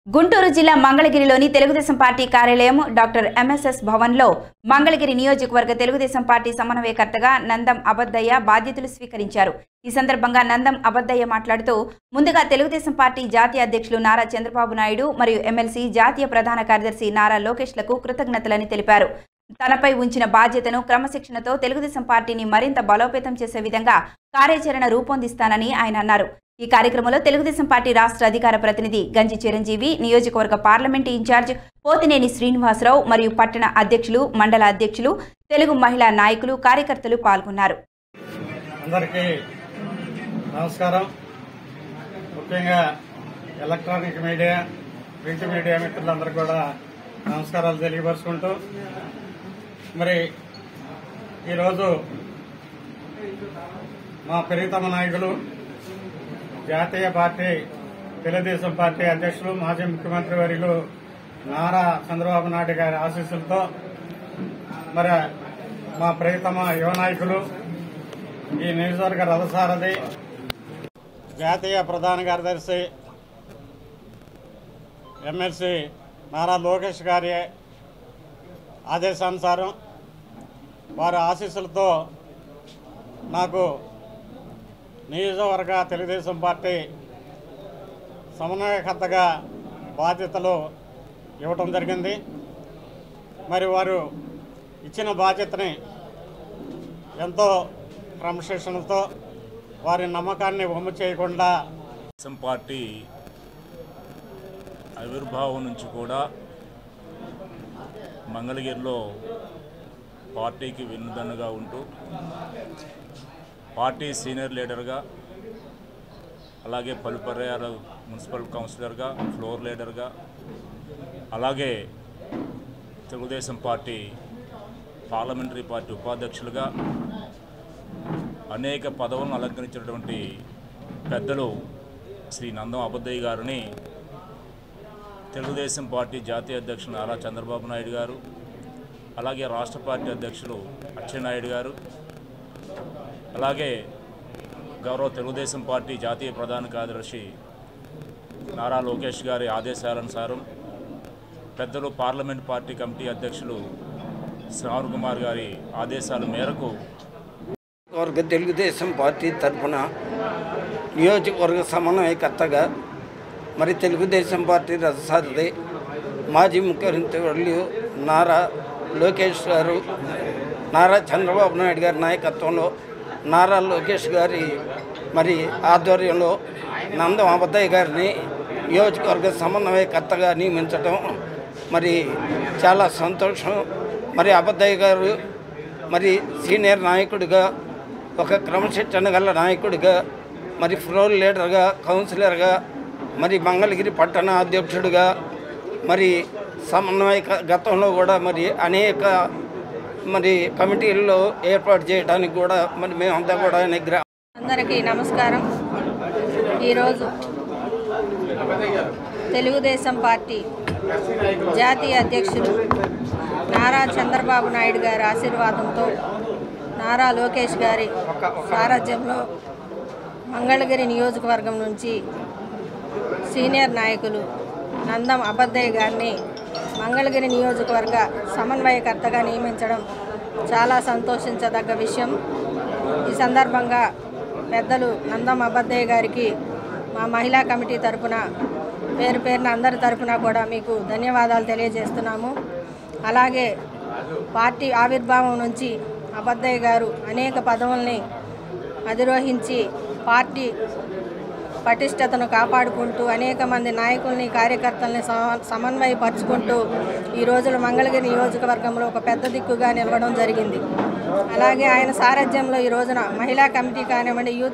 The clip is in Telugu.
గుంటూరు జిల్లా మంగళగిరిలోని తెలుగుదేశం పార్టీ కార్యాలయం డాక్టర్ ఎంఎస్ఎస్ భవన్లో మంగళగిరి నియోజకవర్గ తెలుగుదేశం పార్టీ సమన్వయకర్తగా నందం అబద్దయ్య బాధ్యతలు స్వీకరించారు ఈ సందర్భంగా నందం అబద్దయ్య మాట్లాడుతూ ముందుగా తెలుగుదేశం పార్టీ జాతీయ అధ్యక్షులు నారా చంద్రబాబు నాయుడు మరియు ఎమ్మెల్సీ జాతీయ ప్రధాన కార్యదర్శి నారా లోకేష్లకు కృతజ్ఞతలని తెలిపారు తనపై ఉంచిన బాధ్యతను క్రమశిక్షణతో తెలుగుదేశం పార్టీని మరింత బలోపేతం చేసే విధంగా కార్యాచరణ రూపొందిస్తానని ఆయన అన్నారు ఈ కార్యక్రమంలో తెలుగుదేశం పార్టీ రాష్ట్ర అధికార ప్రతినిధి గంజి చిరంజీవి నియోజకవర్గ పార్లమెంటు ఇన్ఛార్జ్ పోతినేని శ్రీనివాసరావు మరియు పట్టణ అధ్యక్షులు మండల అధ్యక్షులు తెలుగు మహిళా నాయకులు కార్యకర్తలు పాల్గొన్నారు అందరికీ నమస్కారం ముఖ్యంగా ఎలక్ట్రానిక్ మీడియా ప్రింట్ మీడియా మిత్రులందరికీ కూడా నమస్కారాలు తెలియపరుచుకుంటూ మరి ఈరోజు మా ప్రియతమ నాయకులు జాతీయ పార్టీ తెలుగుదేశం పార్టీ అధ్యక్షులు మాజీ ముఖ్యమంత్రి వర్యులు నారా చంద్రబాబు నాయుడు గారి ఆశీస్సులతో మరి మా ప్రియతమ యువ నాయకులు ఈ నియోజకవర్గ రథసారథి జాతీయ ప్రధాన కార్యదర్శి ఎమ్మెల్సీ నారా లోకేష్ గారి ఆదేశానుసారం వారి ఆశీస్సులతో నాకు నియోజకవర్గ తెలుగుదేశం పార్టీ సమన్వయకర్తగా బాధ్యతలు ఇవ్వటం జరిగింది మరి వారు ఇచ్చిన బాధ్యతని ఎంతో క్రమశిక్షణతో వారి నమ్మకాన్ని వమ్ము చేయకుండా తెలుగుదేశం పార్టీ ఆవిర్భావం నుంచి కూడా మంగళగిరిలో పార్టీకి వెన్నుదన్నుగా ఉంటూ పార్టీ సీనియర్ లీడర్గా అలాగే పలు పర్యాయాల మున్సిపల్ కౌన్సిలర్గా ఫ్లోర్ లీడర్గా అలాగే తెలుగుదేశం పార్టీ పార్లమెంటరీ పార్టీ ఉపాధ్యక్షులుగా అనేక పదవులను అలంకరించినటువంటి పెద్దలు శ్రీ నందం అబద్దయ్య గారిని తెలుగుదేశం పార్టీ జాతీయ అధ్యక్షులు నారా చంద్రబాబు నాయుడు గారు అలాగే రాష్ట్ర పార్టీ అధ్యక్షులు అచ్చెన్నాయుడు గారు అలాగే గౌరవ తెలుగుదేశం పార్టీ జాతీయ ప్రధాన కార్యదర్శి నారా లోకేష్ గారి ఆదేశాలనుసారం పెద్దలు పార్లమెంట్ పార్టీ కమిటీ అధ్యక్షులు శ్రావణ్ కుమార్ గారి ఆదేశాల మేరకు వర్గ తెలుగుదేశం పార్టీ తరఫున నియోజకవర్గ సమన్వయకర్తగా మరి తెలుగుదేశం పార్టీ రథసారథి మాజీ ముఖ్యమంత్రి వర్యులు నారా లోకేష్ గారు నారా చంద్రబాబు నాయుడు గారి నాయకత్వంలో నారా లోకేష్ గారి మరి ఆధ్వర్యంలో నందం అబద్దయ్య గారిని నియోజకవర్గ సమన్వయకర్తగా నియమించడం మరి చాలా సంతోషం మరి అబద్దయ్య గారు మరి సీనియర్ నాయకుడిగా ఒక క్రమశిక్షణ గల నాయకుడిగా మరి ఫ్లోర్ లీడర్గా కౌన్సిలర్గా మరి మంగళగిరి పట్టణ అధ్యక్షుడిగా మరి సమన్వయ గతంలో కూడా మరి అనేక మరి కమిటీల్లో ఏర్పాటు చేయడానికి కూడా మరి మేమంతా కూడా నిగ్ర అందరికీ నమస్కారం ఈరోజు తెలుగుదేశం పార్టీ జాతీయ అధ్యక్షులు నారా చంద్రబాబు నాయుడు గారి ఆశీర్వాదంతో నారా లోకేష్ గారి సారథ్యంలో మంగళగిరి నియోజకవర్గం నుంచి సీనియర్ నాయకులు నందం అబద్దయ్య గారిని మంగళగిరి నియోజకవర్గ సమన్వయకర్తగా నియమించడం చాలా సంతోషించదగ్గ విషయం ఈ సందర్భంగా పెద్దలు నందం అబద్దయ్య గారికి మా మహిళా కమిటీ తరపున పేరు పేరున అందరి తరపున కూడా మీకు ధన్యవాదాలు తెలియజేస్తున్నాము అలాగే పార్టీ ఆవిర్భావం నుంచి అబద్దయ్య గారు అనేక పదవుల్ని అధిరోహించి పార్టీ పటిష్టతను కాపాడుకుంటూ అనేక మంది నాయకుల్ని కార్యకర్తల్ని సమ- సమన్వయపరుచుకుంటూ ఈ రోజులు మంగళగిరి నియోజకవర్గంలో ఒక పెద్ద దిక్కుగా నిలవడం జరిగింది అలాగే ఆయన సారథ్యంలో ఈ రోజున మహిళా కమిటీ కానివ్వండి యూత్